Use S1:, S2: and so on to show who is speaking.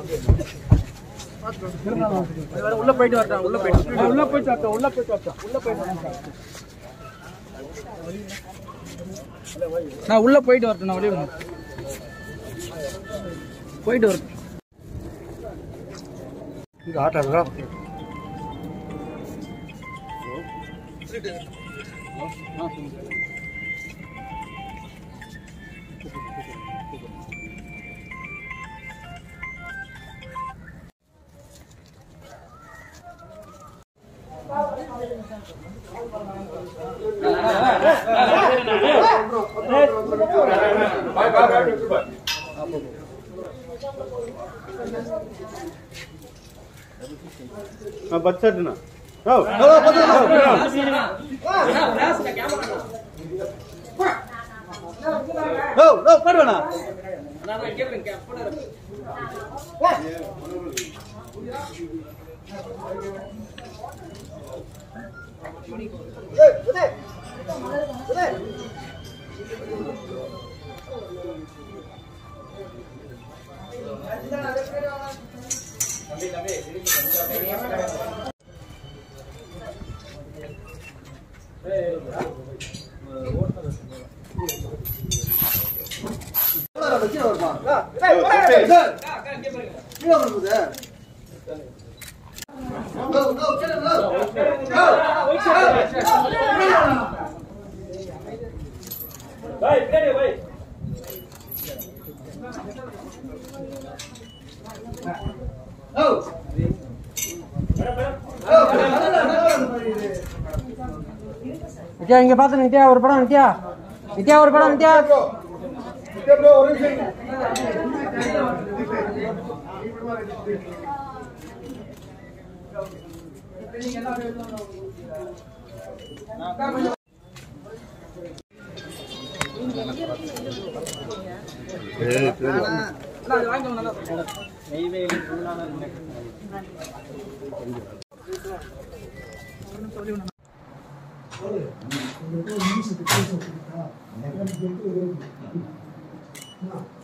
S1: உள்ள போயிட்டு வரட்டும் உள்ள போயிட்டு உள்ள போயிட்டு வரட்டும் உள்ள போயிட்டு வரட்டும் உள்ள போயிட்டு வரட்டும் நான் உள்ள போயிட்டு வரட்டும் நான் வெளியே வரேன். போயிட்டு வரட்டும்
S2: இங்க ஆட்டோ இருக்கா பச்சட்டுண்ணா ஓ ஓ ஓ படுவேண்ணா
S3: நித்யா இங்க பாத்து நித்யா ஒரு படம் நித்யா நித்யா ஒரு படம் நித்யா
S1: அது வாங்கிக்கோங்க நல்லா இருக்கும்.
S2: ஆ